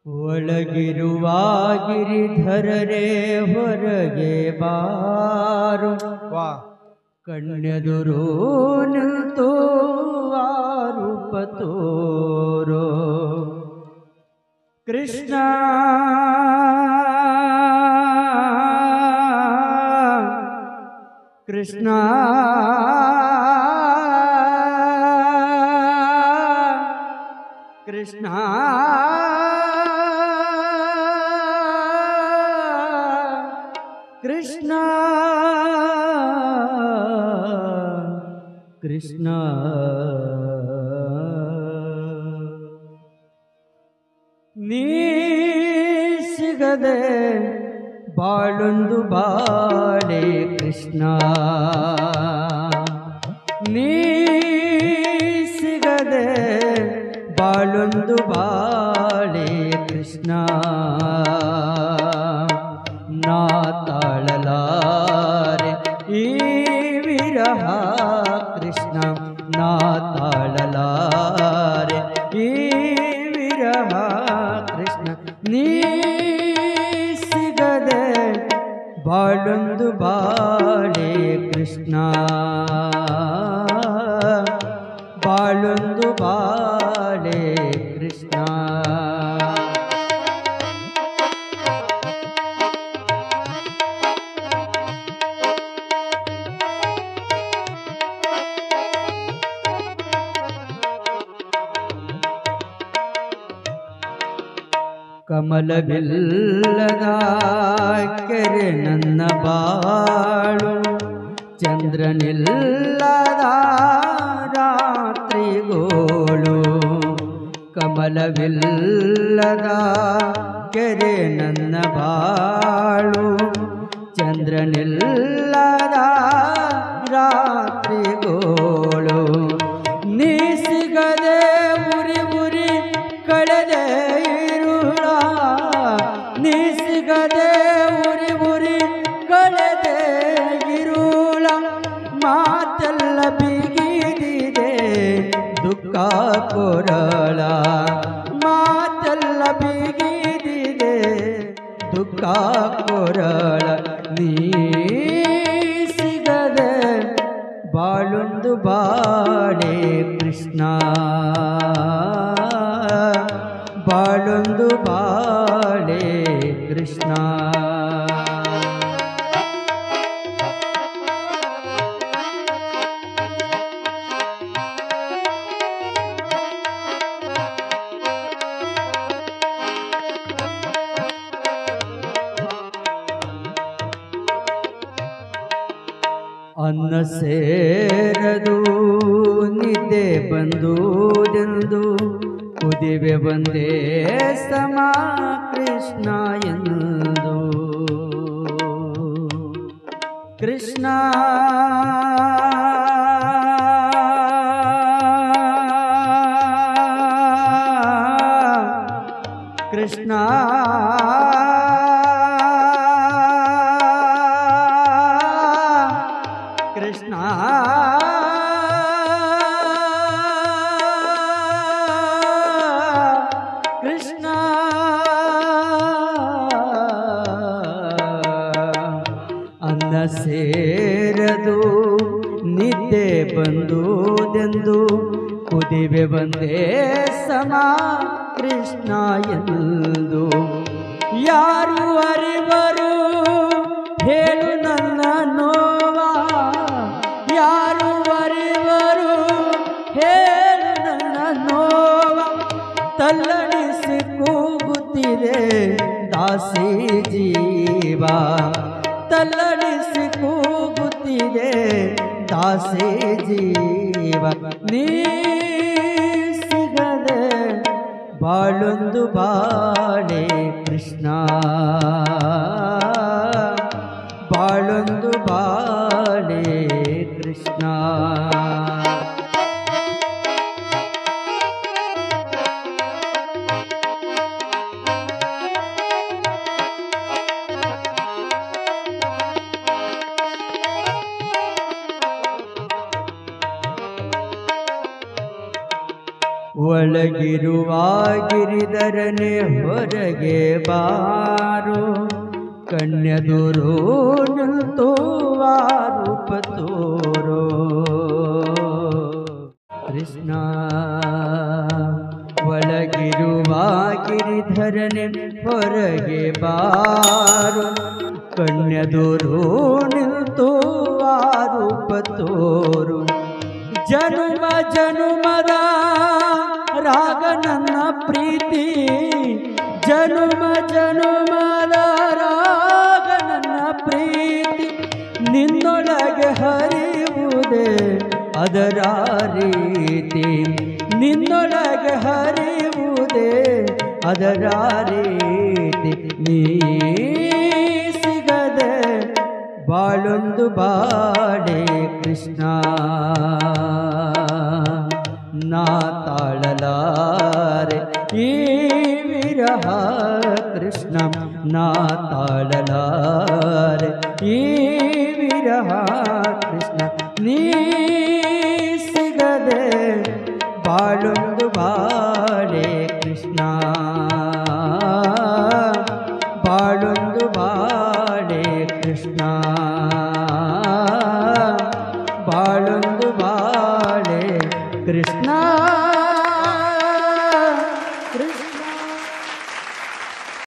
ಒಳಗಿರುವ ಗಿರಿಧರರೇ ಹೊರಗೆ ಬಾರು ವಾ ಕಣ್ಣೆದುರು ನಿಲ್ತು ಆರೂಪ ತೋರೋ ಕೃಷ್ಣ ಕೃಷ್ಣ ಕೃಷ್ಣ ಕೃಷ್ಣ ಕೃಷ್ಣ ನೀ ಸಿಗದೆ ಬಾಳೊಂದು ಬಾಳೆ ಕೃಷ್ಣ ನೀ ಸಿಗದೆ ಬಾಳೊಂದು ಬಾಳೆ ಕೃಷ್ಣ ನಾ ತಾಳಲಾರೆ ಈ ವಿರಹ ಕೃಷ್ಣ ನಾ ತಾಳಲಾರೆ ಈ ವಿರಹ ಕೃಷ್ಣ ನೀ ಸಿಗದೆ ಬಾಳೊಂದು ಬಾಳೆ ಕೃಷ್ಣ ಬಾಳೊಂದು ಬಾಳೆ ಕೃಷ್ಣ ಕಮಲವಿಲ್ಲದ ಕೆರೆ ನನ್ನ ಬಾಳು ಚಂದ್ರನಿಲ್ಲದ ರಾತ್ರಿಗೋಳು ಕಮಲವಿಲ್ಲದ ಕೆರೆ ನನ್ನ ಬಾಳು ಚಂದ್ರನಿಲ್ಲದ ರಾತ್ರಿಗೋಳು ನೀ ಸಿಗದೆ ಉರಿ ಉರಿ ಕಳೆದೆ ಇರುಳ ನೀ ಸಿಗದೆ ಉರಿ ಉರಿ ಕಳೆದೆ ಇರುಳ ಮಾತೆಲ್ಲ ಬಿಗಿದಿದೆ ದುಃಖ ಕೊರಳ ಮಾತೆಲ್ಲ ಬಿಗಿದಿದೆ ದುಃಖ ಕೊರಳ ನೀ ಸಿಗದೆ ಬಾಳೊಂದು ಬಾಳೆ ಕೃಷ್ಣ ಬಾಳೊಂದು ಬಾಳೆ ಕೃಷ್ಣ ಅನ್ನ ಸೇರದು ನಿದ್ದೆ ಬಂದುದೆಂದು ಕುದಿವೆ ಬಂದೇ ಸಮ ಕೃಷ್ಣ ಎಂದು ಕೃಷ್ಣ ಕೃಷ್ಣ ಕೃಷ್ಣ ಕೃಷ್ಣ ಅನ್ನ ಸೇರದು ನಿದ್ದೆ ಬಂದುದೆಂದು ಕುದಿವೆ ಬಂದೇ ಸಮ ಕೃಷ್ಣ ಎಂದು ಯಾರು ಅರಿವರು ಹೇಳು ನನ್ನ ನೋವಾ ಯಾರು ಅರಿವರು ಹೇಳು ನನ್ನ ನೋವ ತಲ್ಲಣಿಸಿ ಕೂಗುತ್ತಿದೆ ದಾಸಿ ಜೀವ ತಲ್ಲಣಿಸಿ ಕೂಗುತ್ತಿದೆ ದಾಸಿ ಜೀವ ನೀ ಸಿಗದೆ ಬಾಳೊಂದು ಬಾಳೆ ಕೃಷ್ಣ ಬಾಳೊಂದು ಬಾಳೆ ಕೃಷ್ಣ ಒಳ ಒಳಗಿರುವ ಗಿರಿಧರನೆ ಹೊರಗೆ ಬಾರು ಕನ್ಯದುರು ನಿಲ್ತು ಆ ರೂಪ ತೋರೋ ಕೃಷ್ಣ ಒಳಗಿರುವ ಗಿರಿಧರನೆ ಹೊರಗೆ ಬಾರು ಕನ್ಯದುರು ನಿಲ್ತು ಆ ರೂಪ ತೋರು ಜನುಮ ಜನುಮದ ರಾಗ ನನ್ನ ಪ್ರೀತಿ ಜನುಮ ಜನುಮದ ರಾಗ ನನ್ನ ಪ್ರೀತಿ ನಿನ್ನೊಳಗೆ ಹರಿಯುವುದೇ ಅದರ ರೀತಿ ನಿನ್ನೊಳಗೆ ಹರಿಯುವುದೇ ಅದರ ರೀತಿ ನೀ ಸಿಗದೆ ಬಾಳೊಂದು ಬಾಳೆ ಕೃಷ್ಣ ನಾ ತಾಳಲಾರೆ ಈ ವಿರಹ ಕೃಷ್ಣ ನಾ ತಾಳಲಾರೆ ಈ ವಿರಹ ಕೃಷ್ಣ ನೀ ಸಿಗದೆ ಬಾಳೊಂದು ಬಾಳೆ ಕೃಷ್ಣ ಬಾಳೊಂದು ಬಾಳೆ ಕೃಷ್ಣ ಬಾಳೊಂದು ಬಾಳೆ ಕೃಷ್ಣ